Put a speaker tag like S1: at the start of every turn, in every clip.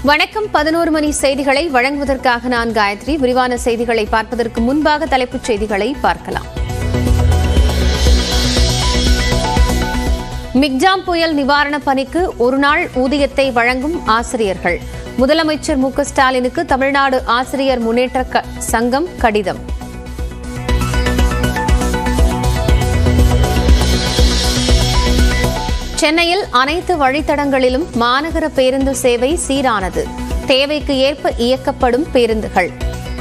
S1: வணக்கம் பதினோரு மணி செய்திகளை வழங்குவதற்காக நான் காயத்ரி விரிவான செய்திகளை பார்ப்பதற்கு முன்பாக தலைப்புச் செய்திகளை பார்க்கலாம் மிக்ஜாம் புயல் நிவாரணப் பணிக்கு ஒருநாள் ஊதியத்தை வழங்கும் ஆசிரியர்கள் முதலமைச்சர் மு க ஸ்டாலினுக்கு தமிழ்நாடு ஆசிரியர் முன்னேற்ற க- சங்கம் கடிதம் சென்னையில் அனைத்து வழித்தடங்களிலும் மாநகர பேருந்து சேவை சீரானது தேவைக்கு ஏற்ப இயக்கப்படும் பேருந்துகள்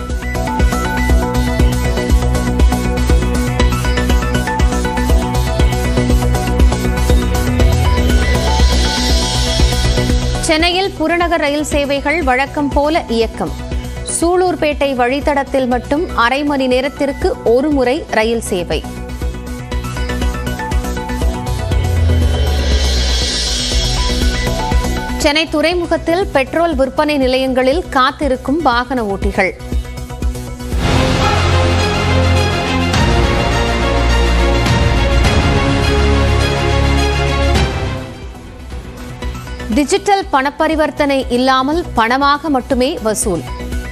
S1: சென்னையில் புறநகர் ரயில் சேவைகள் வழக்கம் போல இயக்கம் சூலூர்பேட்டை வழித்தடத்தில் மட்டும் அரை மணி நேரத்திற்கு ஒரு முறை ரயில் சேவை சென்னை துறைமுகத்தில் பெட்ரோல் விற்பனை நிலையங்களில் காத்திருக்கும் வாகன ஓட்டிகள் டிஜிட்டல் பணப்பரிவர்த்தனை இல்லாமல் பணமாக மட்டுமே வசூல்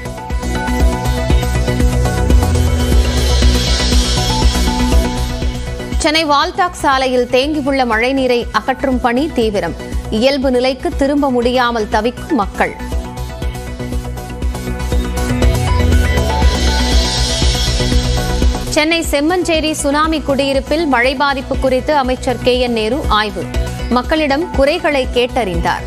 S1: சென்னை வால்டாக் சாலையில் தேங்கியுள்ள மழைநீரை அகற்றும் பணி தீவிரம் இயல்பு நிலைக்கு திரும்ப முடியாமல் தவிக்கும் மக்கள் சென்னை செம்மஞ்சேரி சுனாமி குடியிருப்பில் மழை பாதிப்பு குறித்து அமைச்சர் கே என் நேரு ஆய்வு மக்களிடம் குறைகளை கேட்டறிந்தார்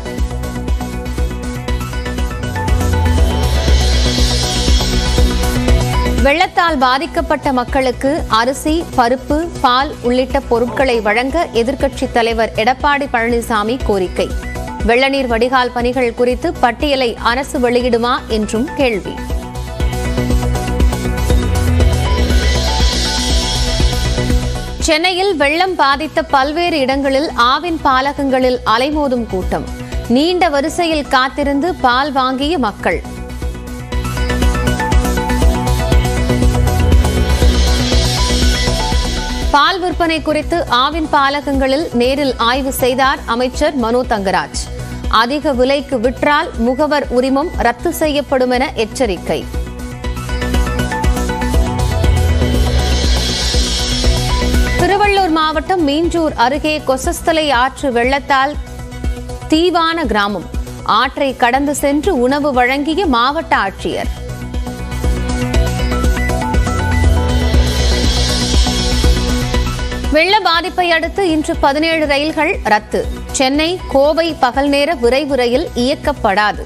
S1: வெள்ளத்தால் பாதிக்கப்பட்ட மக்களுக்கு அரிசி பருப்பு பால் உள்ளிட்ட பொருட்களை வழங்க எதிர்க்கட்சித் தலைவர் எடப்பாடி பழனிசாமி கோரிக்கை வெள்ளநீர் வடிகால் பணிகள் குறித்து பட்டியலை அரசு வெளியிடுமா என்றும் கேள்வி சென்னையில் வெள்ளம் பாதித்த பல்வேறு இடங்களில் ஆவின் பாலகங்களில் அலைமோதும் கூட்டம் நீண்ட வரிசையில் காத்திருந்து பால் வாங்கிய மக்கள் பால் விற்பனை குறித்து ஆவின் பாலகங்களில் நேரில் ஆய்வு செய்தார் அமைச்சர் மனோ தங்கராஜ் அதிக விலைக்கு விற்றால் முகவர் உரிமம் ரத்து செய்யப்படும் என எச்சரிக்கை திருவள்ளூர் மாவட்டம் மீஞ்சூர் அருகே கொசஸ்தலை ஆற்று வெள்ளத்தால் தீவான கிராமம் ஆற்றை கடந்து சென்று உணவு வழங்கிய மாவட்ட ஆட்சியர் வெள்ள பாதிப்பை அடுத்து இன்று பதினேழு ரயில்கள் ரத்து சென்னை கோவை பகல் நேர விரைவு ரயில் இயக்கப்படாது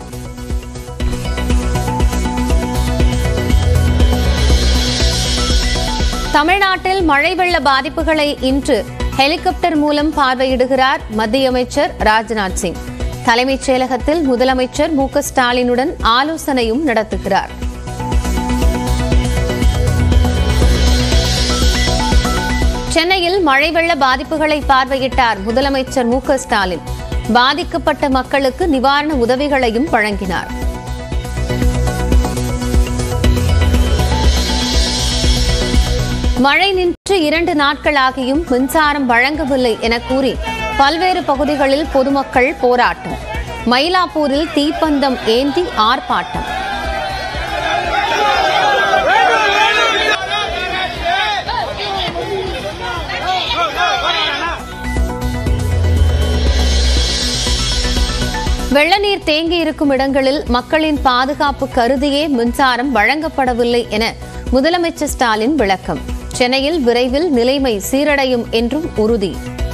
S1: தமிழ்நாட்டில் மழை வெள்ள பாதிப்புகளை இன்று ஹெலிகாப்டர் மூலம் பார்வையிடுகிறார் மத்திய அமைச்சர் ராஜ்நாத் சிங் தலைமைச் செயலகத்தில் முதலமைச்சர் மு க ஸ்டாலினுடன் ஆலோசனையும் நடத்துகிறார் சென்னையில் மழை வெள்ள பாதிப்புகளை பார்வையிட்டார் முதலமைச்சர் மு க ஸ்டாலின் பாதிக்கப்பட்ட மக்களுக்கு நிவாரண உதவிகளையும் வழங்கினார் மழை நின்று இரண்டு நாட்களாகியும் மின்சாரம் வழங்கவில்லை என கூறி பல்வேறு பகுதிகளில் பொதுமக்கள் போராட்டம் மயிலாப்பூரில் தீப்பந்தம் ஏந்தி ஆர்ப்பாட்டம் வெள்ளநீர் தேங்கி இருக்கும் இடங்களில் மக்களின் பாதுகாப்பு கருதியே மின்சாரம் வழங்கப்படவில்லை என முதலமைச்சர் ஸ்டாலின் விளக்கம் சென்னையில் விரைவில் நிலைமை சீரடையும் என்றும் உறுதி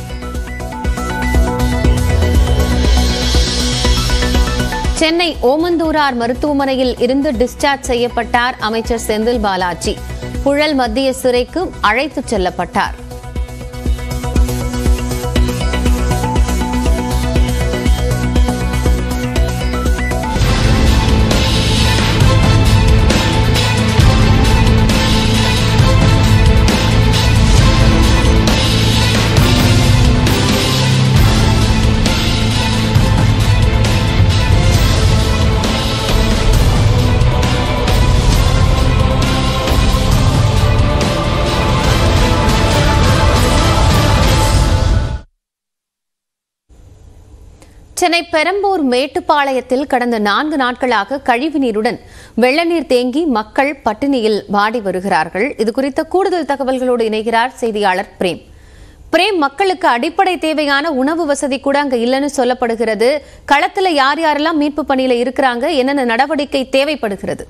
S1: சென்னை ஓமந்தூரார் மருத்துவமனையில் இருந்து டிஸ்சார்ஜ் செய்யப்பட்டார் அமைச்சர் செந்தில் பாலாஜி புழல் மத்திய சிறைக்கு அழைத்துச் செல்லப்பட்டார் சென்னை பெரம்பூர் மேட்டுப்பாளையத்தில் கடந்த நான்கு நாட்களாக கழிவுநீருடன் வெள்ளநீர் தேங்கி மக்கள் பட்டினியில் வாடி வருகிறார்கள் இது குறித்த கூடுதல் தகவல்களோடு இணைகிறார் செய்தியாளர் பிரேம் பிரேம் மக்களுக்கு அடிப்படை தேவையான உணவு வசதி கூட அங்க இல்லைன்னு சொல்லப்படுகிறது களத்துல யார் யாரெல்லாம் மீட்பு பணியில இருக்கிறாங்க என்னென்ன நடவடிக்கை தேவைப்படுகிறது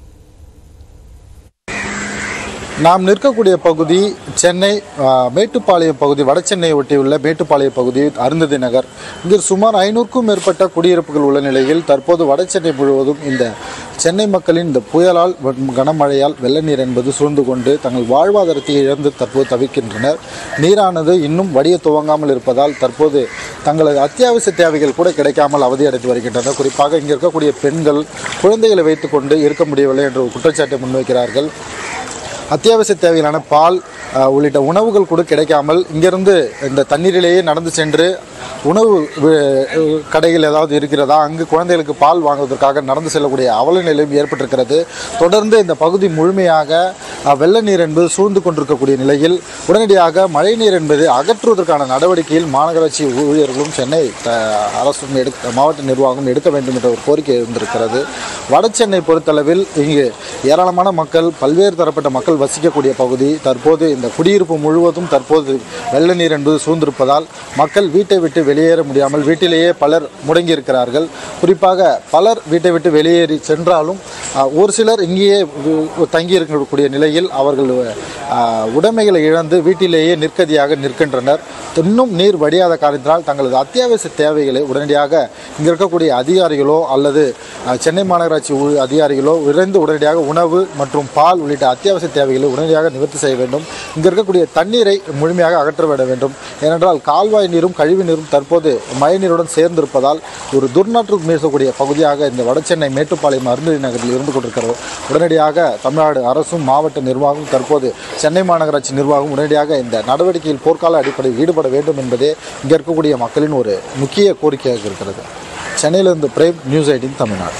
S2: நாம் நிற்கக்கூடிய பகுதி சென்னை ஆ, மேட்டுப்பாளையம் பகுதி வட சென்னையை ஒட்டியுள்ள மேட்டுப்பாளையம் பகுதி அருந்ததி நகர் இங்கு சுமார் ஐநூறுக்கும் மேற்பட்ட குடியிருப்புகள் உள்ள நிலையில் தற்போது வட சென்னை முழுவதும் இந்த சென்னை மக்களின் இந்த புயலால் வ- கனமழையால் வெள்ள நீர் என்பது சூழ்ந்து கொண்டு தங்கள் வாழ்வாதாரத்தை இழந்து தற்போது தவிக்கின்றனர் நீரானது இன்னும் வடிய துவங்காமல் இருப்பதால் தற்போது தங்களது அத்தியாவசிய தேவைகள் கூட கிடைக்காமல் அவதியடைந்து வருகின்றனர் குறிப்பாக இங்கே இருக்கக்கூடிய பெண்கள் குழந்தைகளை வைத்துக்கொண்டு இருக்க முடியவில்லை என்ற ஒரு குற்றச்சாட்டை முன்வைக்கிறார்கள் அத்தியாவசிய தேவைகளான பால் அஹ், உள்ளிட்ட உணவுகள் கூட கிடைக்காமல் இங்கிருந்து இந்த தண்ணீரிலேயே நடந்து சென்று உணவு வி- கடைகள் ஏதாவது இருக்கிறதா அங்கு குழந்தைகளுக்கு பால் வாங்குவதற்காக நடந்து செல்லக்கூடிய அவல நிலையும் ஏற்பட்டிருக்கிறது தொடர்ந்து இந்த பகுதி முழுமையாக அஹ், வெள்ள நீர் என்பது சூழ்ந்து கொண்டிருக்கக்கூடிய நிலையில் உடனடியாக மழை நீர் என்பது அகற்றுவதற்கான நடவடிக்கையில் மாநகராட்சி ஊழியர்களும் சென்னை அஹ், அரசும் எடுக்க மாவட்ட நிர்வாகம் எடுக்க வேண்டும் என்ற ஒரு கோரிக்கை இருந்திருக்கிறது வட சென்னை பொறுத்தளவில் இங்கு ஏராளமான மக்கள் பல்வேறு தரப்பட்ட மக்கள் வசிக்கக்கூடிய பகுதி தற்போது இந்த குடியிருப்பு முழுவதும் தற்போது வெள்ள நீர் என்பது சூழ்ந்திருப்பதால் மக்கள் வீட்டை விட்டு வெளியேற முடியாமல் வீட்டிலேயே பலர் முடங்கி இருக்கிறார்கள் குறிப்பாக பலர் வீட்டை விட்டு வெளியேறி சென்றாலும் அஹ், ஒரு சிலர் இங்கேயே வி- தங்கி இருக்கக்கூடிய நிலையில் அவர்கள் அஹ், உடைமைகளை இழந்து வீட்டிலேயே நிற்கதியாக நிற்கின்றனர் இன்னும் நீர் வடியாத காரணத்தினால் தங்களது அத்தியாவசிய தேவைகளை உடனடியாக இங்கே இருக்கக்கூடிய அதிகாரிகளோ அல்லது அஹ், சென்னை மாநகராட்சி ஊ- அதிகாரிகளோ விரைந்து உடனடியாக உணவு மற்றும் பால் உள்ளிட்ட அத்தியாவசிய தேவைகளை உடனடியாக நிவர்த்தி செய்ய வேண்டும் இங்கே இருக்கக்கூடிய தண்ணீரை முழுமையாக அகற்ற விட வேண்டும் ஏனென்றால் கால்வாய் நீரும் கழிவு நீரும் தற்போது மழை நீருடன் சேர்ந்திருப்பதால் ஒரு துர்நாற்று மீசக்கூடிய பகுதியாக இந்த வடசென்னை மேட்டுப்பாளையம் அருந்ததி நகரில் இருந்து கொண்டிருக்கிறது உடனடியாக தமிழ்நாடு அரசும் மாவட்ட நிர்வாகமும் தற்போது சென்னை மாநகராட்சி நிர்வாகம் உடனடியாக இந்த நடவடிக்கையில் போர்க்கால அடிப்படையில் ஈடுபட வேண்டும் என்பதே இங்கே இருக்கக்கூடிய மக்களின் ஒரு முக்கிய கோரிக்கையாக இருக்கிறது சென்னையிலிருந்து from news eighteen Tamil Nadu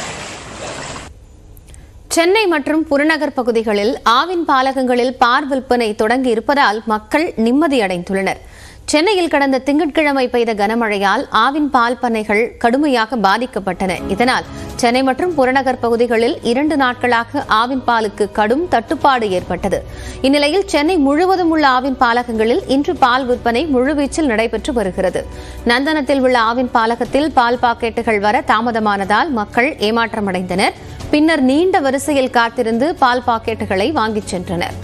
S1: Chennai மற்றும் புறநகர் பகுதிகளில் ஆவின் பாலகங்களில் பார் விற்பனை தொடங்கி இருப்பதால் மக்கள் நிம்மதியடைந்துள்ளனர் சென்னையில் கடந்த திங்கட்கிழமை பெய்த கனமழையால் ஆவின் பால் பண்ணைகள் கடுமையாக பாதிக்கப்பட்டன இதனால் சென்னை மற்றும் புறநகர் பகுதிகளில் இரண்டு நாட்களாக ஆவின் பாலுக்கு கடும் தட்டுப்பாடு ஏற்பட்டது இந்நிலையில் சென்னை முழுவதும் உள்ள ஆவின் பாலகங்களில் இன்று பால் விற்பனை முழுவீச்சில் நடைபெற்று வருகிறது நந்தனத்தில் உள்ள ஆவின் பாலகத்தில் பால் பாக்கெட்டுகள் வர தாமதமானதால் மக்கள் ஏமாற்றமடைந்தனர் பின்னர் நீண்ட வரிசையில் காத்திருந்து பால் பாக்கெட்டுகளை வாங்கிச் சென்றனர்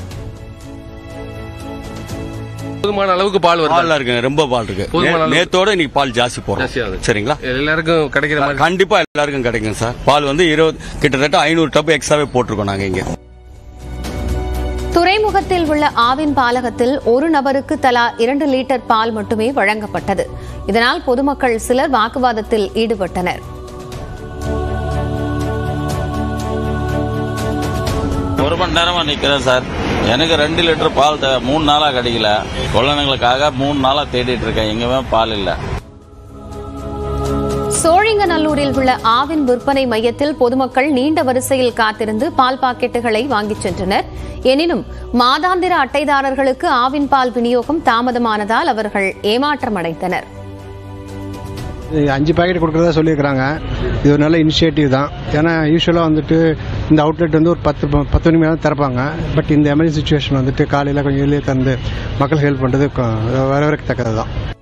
S3: போதுமான அளவுக்கு பால் வருது
S4: பால் இருக்குங்க ரொம்ப பால் இருக்கு
S3: போதுமான
S4: நே-
S3: அளவு.
S4: நேத்தோட இன்னைக்கு பால் ஜாஸ்தி போடுறோம்
S3: ஜாஸ்தியாகுது.
S4: சரிங்களா
S3: எல்லாருக்கும் கிடைக்கிற மாதிரி
S4: கண்டிப்பா எல்லாருக்கும் கிடைக்கும் சார் பால் வந்து இருபது கிட்டத்தட்ட ஐநூறு டப் எக்ஸ்ட்ராவே போட்டிருக்கோம் நாங்க இங்க
S1: துறைமுகத்தில் உள்ள ஆவின் பாலகத்தில் ஒரு நபருக்கு தலா இரண்டு லிட்டர் பால் மட்டுமே வழங்கப்பட்டது இதனால் பொதுமக்கள் சிலர் வாக்குவாதத்தில் ஈடுபட்டனர்
S5: ஒரு மணி நேரமா நிக்கிறேன் சார் எனக்கு ரெண்டு லிட்டர் பால் தேவை மூணு நாளா கிடைக்கல குழந்தைங்களுக்காக மூணு நாளா தேடிட்டு இருக்கேன் எங்கேயுமே பால் இல்ல
S1: சோழிங்கநல்லூரில் உள்ள ஆவின் விற்பனை மையத்தில் பொதுமக்கள் நீண்ட வரிசையில் காத்திருந்து பால் பாக்கெட்டுகளை வாங்கிச் சென்றனர் எனினும் மாதாந்திர அட்டைதாரர்களுக்கு ஆவின் பால் விநியோகம் தாமதமானதால் அவர்கள் ஏமாற்றமடைந்தனர்
S6: இது அஞ்சு பாக்கெட் கொடுக்குறதா சொல்லியிருக்கிறாங்க இது ஒரு நல்ல இனிஷியேட்டிவ் தான் ஏன்னா யூஸ்வலாக வந்துட்டு இந்த அவுட்லெட் வந்து ஒரு பத்து ப- பத்து மணி மேலே திறப்பாங்க பட் இந்த எமர்ஜென்சி சுச்சுவேஷன் வந்துட்டு காலையில் கொஞ்சம் வெளியே தந்து மக்களுக்கு ஹெல்ப் பண்ணுறது வரவேற்கத்தக்கது தான்